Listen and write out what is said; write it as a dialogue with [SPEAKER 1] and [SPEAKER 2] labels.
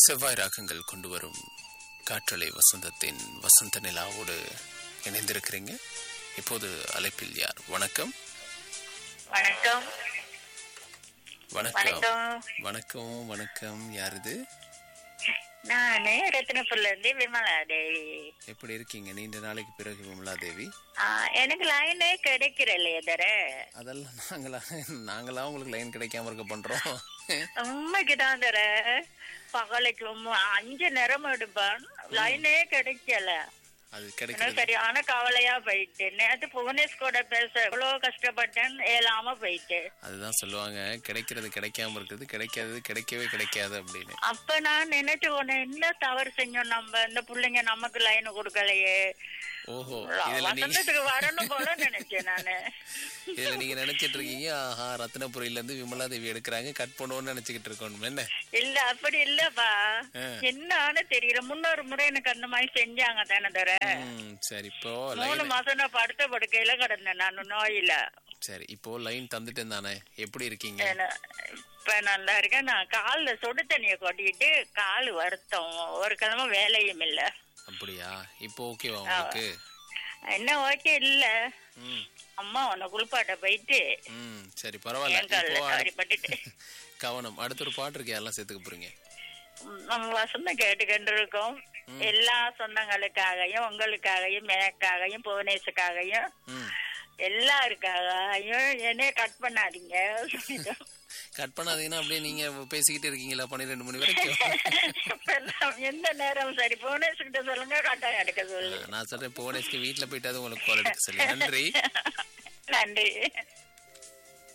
[SPEAKER 1] செவ்வாய் ராகங்கள் கொண்டு வரும் காற்றலை வசந்தத்தின் வசந்த நிலாவோடு இணைந்திருக்கிறீங்க இப்போது அழைப்பில் யார் வணக்கம்
[SPEAKER 2] வணக்கம்
[SPEAKER 1] வணக்கம்
[SPEAKER 2] வணக்கம்
[SPEAKER 1] வணக்கம் வணக்கம் யார் இது
[SPEAKER 2] நானு ரத்னபுர்ல இருந்து விமலா தேவி
[SPEAKER 1] எப்படி இருக்கீங்க நீண்ட நாளைக்கு பிறகு விமலா தேவி
[SPEAKER 2] ஆ, எனக்கு லைனே கிடைக்கிறல்ல தர
[SPEAKER 1] அதெல்லாம் நாங்களா நாங்களா உங்களுக்கு லைன் கிடைக்காம இருக்க பண்றோம்
[SPEAKER 2] உண்மைக்கு தான் தர பகலைக்கு உம்ம- அஞ்சு நேரம் எடுப்பேன் லைனே கிடைக்கல
[SPEAKER 1] அது
[SPEAKER 2] எனக்கு
[SPEAKER 1] கிடைக்கிறது
[SPEAKER 2] சரியான கவலையா போயிட்டு நேத்து புவனேஷ் கூட பேச எவ்வளவு கஷ்டப்பட்டேன் ஏலாம போயிட்டு
[SPEAKER 1] அதுதான் சொல்லுவாங்க கிடைக்கிறது கிடைக்காம இருக்கிறது கிடைக்காதது கிடைக்கவே கிடைக்காது அப்படின்னு
[SPEAKER 2] அப்ப நான் நினைச்சு உன்னை என்ன தவறு செஞ்சோம் நம்ம இந்த பிள்ளைங்க நமக்கு லைன் கொடுக்கலையே
[SPEAKER 1] ஓஹோ இதுல நீங்க
[SPEAKER 2] வசந்தத்துக்கு வரணும் போல நினைச்சேன் நானு
[SPEAKER 1] இதுல நீங்க நினைச்சிட்டு இருக்கீங்க ஆஹா ரத்னபுரியில இருந்து விமலா தேவி எடுக்கிறாங்க கட் பண்ணுவோம்னு நினைச்சுக்கிட்டு இருக்கணும் என்ன
[SPEAKER 2] இல்ல அப்படி இல்லப்பா
[SPEAKER 1] ஆ.
[SPEAKER 2] என்னன்னு தெரியல முன்னொரு முறை எனக்கு அந்த மாதிரி செஞ்சாங்க தானே தர
[SPEAKER 1] ம், சரி இப்போ
[SPEAKER 2] மூணு
[SPEAKER 1] லைன்
[SPEAKER 2] மாசம் நான் படுத்த படுக்கையில கிடந்தேன் நான் நோயில
[SPEAKER 1] சரி இப்போ லைன் தந்துட்டேன் தானே எப்படி இருக்கீங்க
[SPEAKER 2] என்ன- இப்ப நல்லா இருக்கேன் நான் கால்ல சொடு தண்ணிய கொட்டிட்டு கால் வருத்தம் ஒரு கிழமை வேலையும் இல்ல
[SPEAKER 1] அப்படியா இப்போ ஓகேவா உங்களுக்கு
[SPEAKER 2] என்ன ஓகே இல்ல
[SPEAKER 1] ம்
[SPEAKER 2] அம்மா உன்னை குளிப்பாட்ட போயிட்டு
[SPEAKER 1] ம் சரி பரவாயில்ல
[SPEAKER 2] என் கால்ல
[SPEAKER 1] இப்போ
[SPEAKER 2] காரி பட்டுட்டு
[SPEAKER 1] கவனம் அடுத்த ஒரு பாட்டு இருக்கு எல்லாம் சேர்த்துக்க போறீங்க
[SPEAKER 2] ம், நம்ம வசந்தம் கேட்டுக்கிட்டு இருக்கோம் எல்லா சொந்தங்களுக்காகவும் உங்களுக்காகவும் எனக்காகவும் புவனேஷுக்காகவும்
[SPEAKER 1] ம்
[SPEAKER 2] எல்லாருக்காகவும் என்னைய கட் பண்ணாதீங்க
[SPEAKER 1] கட் பண்ணாதீங்கன்னா அப்படியே நீங்க பேசிக்கிட்டு இருக்கீங்களா பன்னிரெண்டு மணி வரைக்கும்
[SPEAKER 2] இப்ப எல்லாம் எந்த நேரம் சரி புவனேஷ் கிட்ட சொல்லுங்க கட்டாயம் எடுக்க சொல்லு
[SPEAKER 1] நான் சொல்றேன் போனேஸ்க்கு வீட்டுல போயிட்டாது உங்களுக்கு கால் எடுக்க சொல்லி நன்றி
[SPEAKER 2] நன்றி